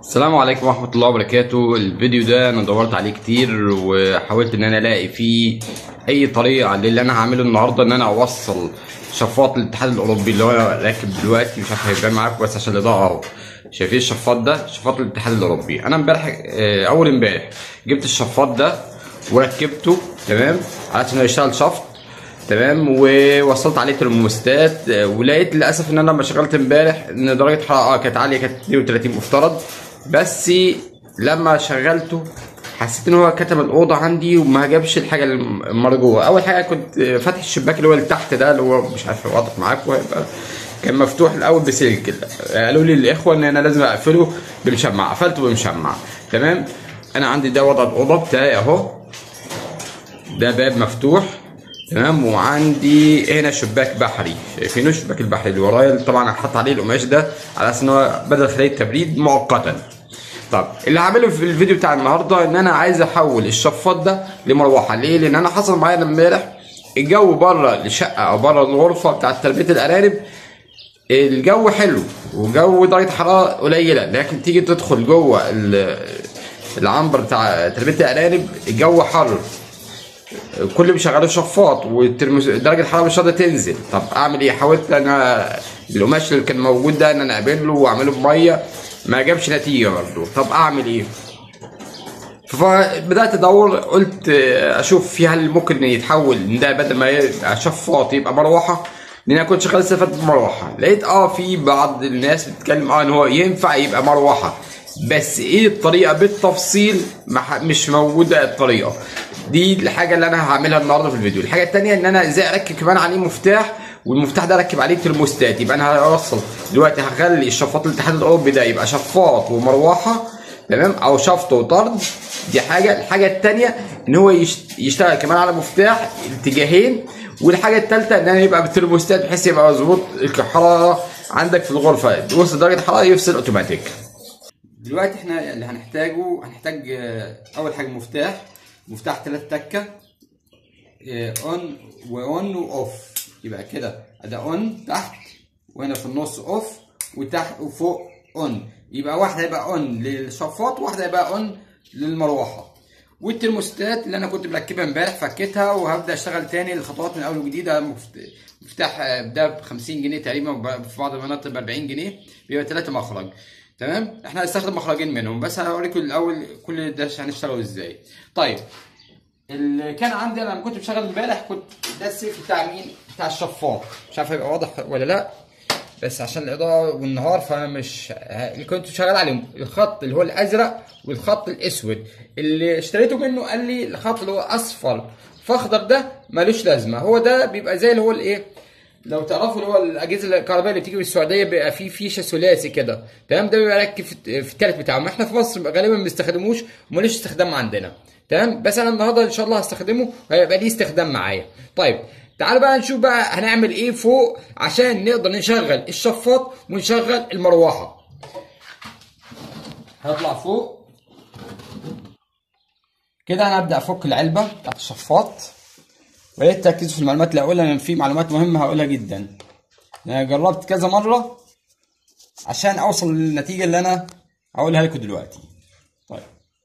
السلام عليكم ورحمة الله وبركاته الفيديو ده انا دورت عليه كتير وحاولت ان انا الاقي فيه اي طريقة للي انا هعمله النهاردة ان انا اوصل شفاط الاتحاد الاوروبي اللي هو راكب دلوقتي مش عارف هيبان معاكم بس عشان الاضاءة اهو شايفين الشفاط ده شفاط الاتحاد الاوروبي انا امبارح آه، اول امبارح جبت الشفاط ده وركبته تمام علشان هو يشتغل شفط تمام ووصلت عليه ترموستات آه، ولقيت للاسف ان انا لما شغلت امبارح ان درجه حراره كانت عاليه كانت 32 مفترض بس لما شغلته حسيت ان هو كتم الاوضه عندي وما جابش الحاجه المرجوه اول حاجه كنت آه، فاتح الشباك اللي هو اللي تحت ده اللي هو مش عارف واضح معاكم هيبقى كان مفتوح الاول بسلك قالوا لي الاخوه ان انا لازم اقفله بمشمع قفلته بمشمع تمام انا عندي ده وضع الاوضه بتاعي اهو ده باب مفتوح تمام وعندي هنا شباك بحري شايفينه الشباك البحري اللي ورايا طبعا هحط عليه القماش ده على اساس ان هو بدل خليه تبريد مؤقتا طب اللي هعمله في الفيديو بتاع النهارده ان انا عايز احول الشفاط ده لمروحه ليه لان انا حصل معايا امبارح الجو بره الشقه او بره الغرفه بتاعت تربيه الارانب الجو حلو وجو درجه حراره قليله لكن تيجي تدخل جوه ال- العنبر بتاع تربيه الارانب الجو حر كل بيشغلوا شفاط ودرجه الحراره مش راضيه تنزل طب اعمل ايه حاولت انا القماش اللي كان موجود ده ان انا اقابله واعمله بميه ما جابش نتيجه برضه طب اعمل ايه فبدات ادور قلت اشوف في هل ممكن يتحول إن ده بدل ما يبقى شفاط يبقى مروحه لان انا كنت شغال سفات بمروحه لقيت اه في بعض الناس بتتكلم اه ان هو ينفع يبقى مروحه بس ايه الطريقه بالتفصيل ما ح- مش موجوده الطريقه دي الحاجه اللي انا هعملها النهارده في الفيديو الحاجه الثانيه ان انا ازاي اركب كمان عليه مفتاح والمفتاح ده اركب عليه ترموستات يبقى انا هوصل دلوقتي هخلي الشفاط الاتحاد الاوروبي ده يبقى شفاط ومروحه تمام او شفط وطرد دي حاجه الحاجه الثانيه ان هو يشت- يشتغل كمان على مفتاح اتجاهين والحاجه الثالثه ان انا يبقى بالترموستات بحيث يبقى مظبوط الحراره عندك في الغرفه توصل درجه الحراره يفصل اوتوماتيك دلوقتي احنا اللي هنحتاجه هنحتاج آه، اول حاجه مفتاح مفتاح ثلاث تكه اون واون واوف يبقى كده ده اون تحت وهنا في النص اوف وتحت وفوق اون يبقى واحده هيبقى اون للشفاط وواحده هيبقى اون للمروحه والترموستات اللي انا كنت مركبها امبارح فكيتها وهبدا اشتغل تاني الخطوات من اول وجديد ده مفت- مفتاح آه، ده ب 50 جنيه تقريبا وب- في بعض المناطق ب 40 جنيه بيبقى ثلاثه مخرج تمام احنا هنستخدم مخرجين منهم بس هوريكم الاول كل ده هنشتغله ازاي طيب اللي كان عندي انا لما كنت بشتغل امبارح كنت ده السيف بتاع مين؟ بتاع الشفاط مش عارف هيبقى واضح ولا لا بس عشان الاضاءه والنهار فانا مش اللي كنت شغال عليهم الخط اللي هو الازرق والخط الاسود اللي اشتريته منه قال لي الخط اللي هو اصفر فاخضر ده ملوش لازمه هو ده بيبقى زي اللي هو الايه لو تعرفوا اللي هو الاجهزه الكهربائيه اللي بتيجي من السعوديه بيبقى فيه فيشه ثلاثي كده تمام ده بيبقى راكب في في التالت بتاعه ما احنا في مصر غالبا ما بنستخدموش ومالوش استخدام عندنا تمام بس انا النهارده ان شاء الله هستخدمه وهيبقى ليه استخدام معايا طيب تعالوا بقى نشوف بقى هنعمل ايه فوق عشان نقدر نشغل الشفاط ونشغل المروحه هطلع فوق كده انا ابدا افك العلبه بتاعت الشفاط ويا ريت تركزوا في المعلومات اللي هقولها لان في معلومات مهمه هقولها جدا انا جربت كذا مره عشان اوصل للنتيجه اللي انا هقولها لكم دلوقتي طيب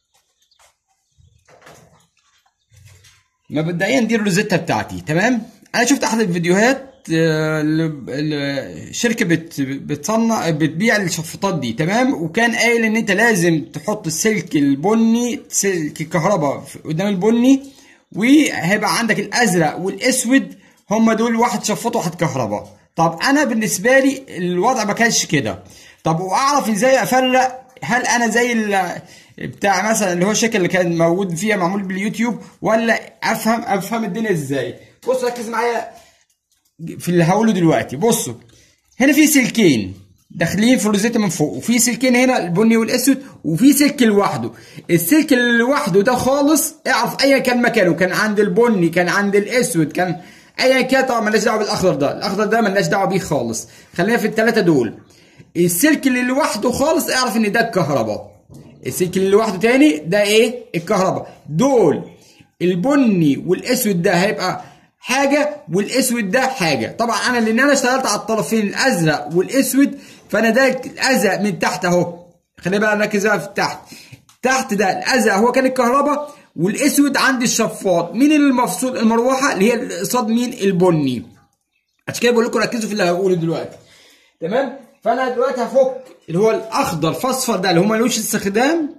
مبدئيا دي الروزيتا بتاعتي تمام انا شفت احد الفيديوهات آه، ل- ل- شركه بت بتصنع بتبيع الشفاطات دي تمام وكان قايل ان انت لازم تحط السلك البني سلك الكهرباء في- قدام البني وهيبقى عندك الازرق والاسود هم دول واحد شفاط وواحد كهرباء طب انا بالنسبه لي الوضع ما كانش كده طب واعرف ازاي افرق هل انا زي ال- بتاع مثلا اللي هو الشركه اللي كان موجود فيها معمول باليوتيوب ولا افهم افهم الدنيا ازاي بص ركز معايا في اللي هقوله دلوقتي بصوا هنا في سلكين داخلين في الروزيتا من فوق وفي سلكين هنا البني والاسود وفي سلك لوحده السلك اللي لوحده ده خالص اعرف ايا كان مكانه كان عند البني كان عند الاسود كان ايا كان طبعا مالناش دعوه بالاخضر ده الاخضر ده مالناش دعوه بيه خالص خلينا في الثلاثه دول السلك اللي لوحده خالص اعرف ان ده الكهرباء السلك اللي لوحده تاني ده ايه الكهرباء دول البني والاسود ده هيبقى حاجه والاسود ده حاجه طبعا انا لان انا اشتغلت على الطرفين الازرق والاسود فانا ده الازرق من تحت اهو خلينا بقى نركز بقى في تحت تحت ده الازرق هو كان الكهرباء والاسود عندي الشفاط مين اللي المفصول المروحه اللي هي قصاد مين البني عشان كده بقول لكم ركزوا في اللي هقوله دلوقتي تمام فانا دلوقتي هفك اللي هو الاخضر فاصفر ده اللي هو ملوش استخدام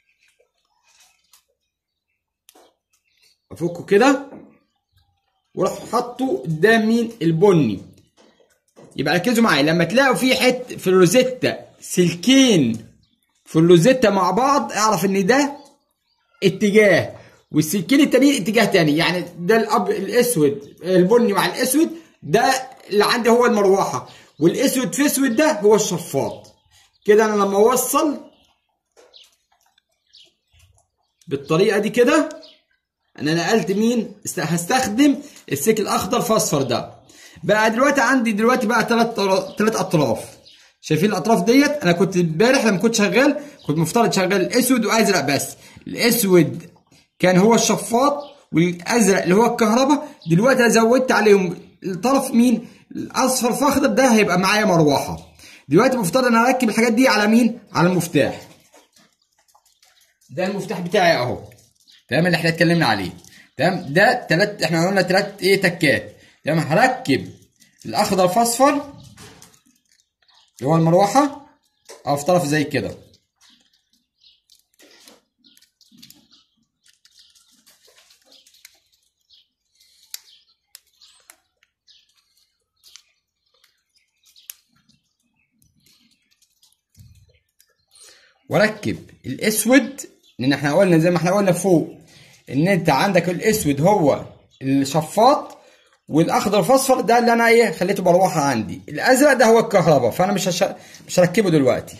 افكه كده واروح حاطه قدام مين البني يبقى ركزوا معايا لما تلاقوا في حت في الروزيتا سلكين في الروزيتا مع بعض اعرف ان ده اتجاه والسلكين التانيين اتجاه تاني يعني ده الاب الاسود البني مع الاسود ده اللي عندي هو المروحه والاسود في اسود ده هو الشفاط كده انا لما اوصل بالطريقه دي كده انا نقلت مين است- هستخدم السلك الاخضر فاصفر ده بقى دلوقتي عندي دلوقتي بقى ثلاث ثلاث اطراف شايفين الاطراف ديت انا كنت امبارح لما كنت شغال كنت مفترض شغال الاسود وازرق بس الاسود كان هو الشفاط والازرق اللي هو الكهرباء دلوقتي انا زودت عليهم الطرف مين الاصفر فاخضر ده هيبقى معايا مروحه دلوقتي مفترض انا اركب الحاجات دي على مين على المفتاح ده المفتاح بتاعي اهو تمام اللي احنا اتكلمنا عليه تمام ده تلات احنا قلنا تلات ايه تكات تمام هركب الاخضر فاصفر اللي هو المروحه او في طرف زي كده واركب الاسود لان احنا قلنا زي ما احنا قلنا فوق ان انت عندك الاسود هو الشفاط والاخضر فاصفر ده اللي انا ايه خليته مروحه عندي الازرق ده هو الكهرباء فانا مش هش... مش هركبه دلوقتي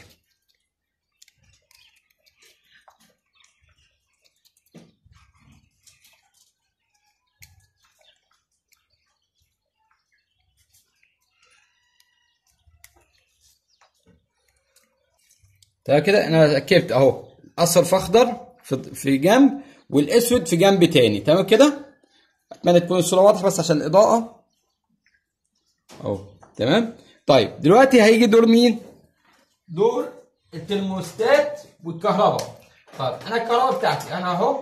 تمام كده انا ركبت اهو الاصفر في اخضر في في جنب والاسود في جنب تاني تمام كده اتمنى تكون الصوره واضحه بس عشان الاضاءه اهو تمام طيب دلوقتي هيجي دور مين دور الترموستات والكهرباء طيب انا الكهرباء بتاعتي انا اهو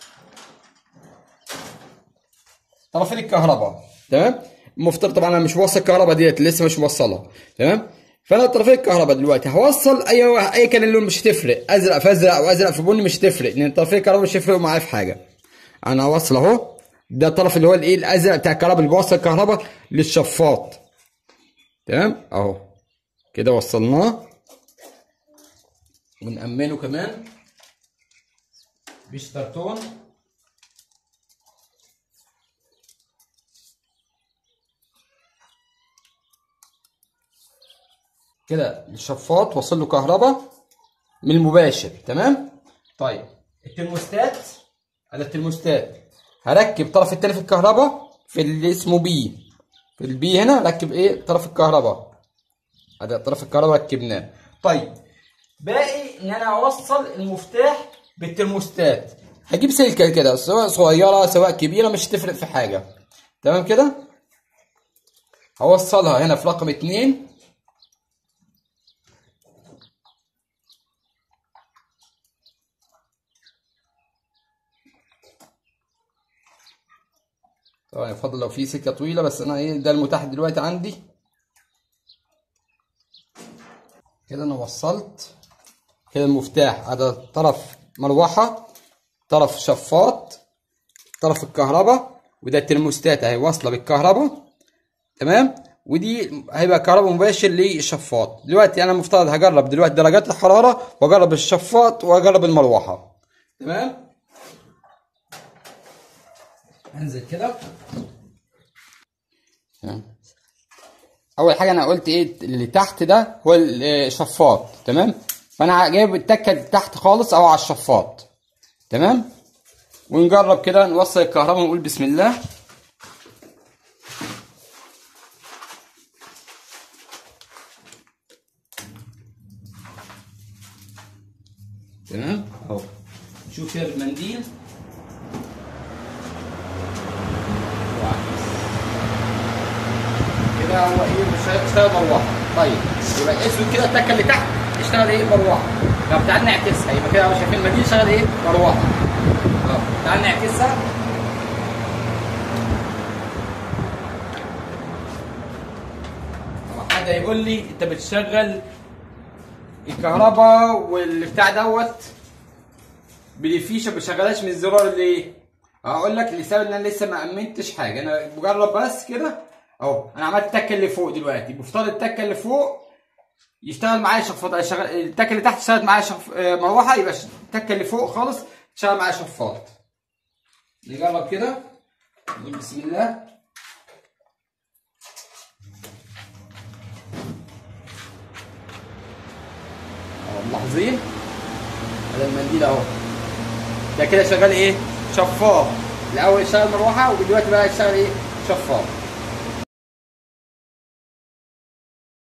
طرفين الكهرباء تمام المفترض طبعا انا مش موصل الكهرباء ديت لسه مش موصلها تمام فانا طرفين الكهرباء دلوقتي هوصل اي واحد اي كان اللون مش هتفرق ازرق في ازرق او ازرق في بني مش هتفرق لان طرفين الكهرباء مش هيفرقوا معايا في حاجه انا هوصل اهو ده الطرف اللي هو الايه الازرق بتاع الكهرباء اللي بيوصل الكهرباء للشفاط تمام اهو كده وصلناه ونأمنه كمان بشترتون كده الشفاط وصل له كهرباء من المباشر تمام طيب الترموستات على الترموستات هركب طرف التاني في الكهرباء في اللي اسمه بي في البي هنا ركب ايه طرف الكهرباء ادي طرف الكهرباء ركبناه طيب باقي ان انا اوصل المفتاح بالترموستات هجيب سلكه كده سواء صغيره سواء كبيره مش هتفرق في حاجه تمام كده هوصلها هنا في رقم اتنين طبعا يفضل لو في سكه طويله بس انا ايه ده المتاح دلوقتي عندي كده انا وصلت كده المفتاح هذا طرف مروحه طرف شفاط طرف الكهرباء وده الترموستات اهي واصله بالكهرباء تمام ودي هيبقى كهرباء مباشر للشفاط دلوقتي انا مفترض هجرب دلوقتي درجات الحراره واجرب الشفاط واجرب المروحه تمام انزل كده تمام اول حاجه انا قلت ايه اللي تحت ده هو الشفاط تمام فانا جايب التكه تحت خالص او على الشفاط تمام ونجرب كده نوصل الكهرباء ونقول بسم الله تمام اهو نشوف كده بالمنديل كده هو ايه مش هيشتغل مروحه طيب يبقى الاسود كده التكه اللي تحت اشتغل ايه مروحه طب تعال نعكسها يبقى كده شايفين ما دي شغل ايه مروحه اه تعال نعكسها طب حد يقول لي انت بتشغل الكهرباء والبتاع دوت بالفيشه ما بشغلهاش من الزرار ليه؟ هقول لك لسبب ان انا لسه ما امنتش حاجه انا بجرب بس كده اهو انا عملت التكه اللي فوق دلوقتي بفترض التكه اللي فوق يشتغل معايا شفاط شغل التكه اللي تحت اشتغلت معايا شف... آه، مروحه يبقى ش- التكه اللي فوق خالص تشتغل معايا شفاط نجرب كده نقول بسم الله اهو ملاحظين هذا المنديل اهو ده كده شغال ايه شفاط الاول اشتغل مروحه ودلوقتي بقى يشتغل ايه شفاط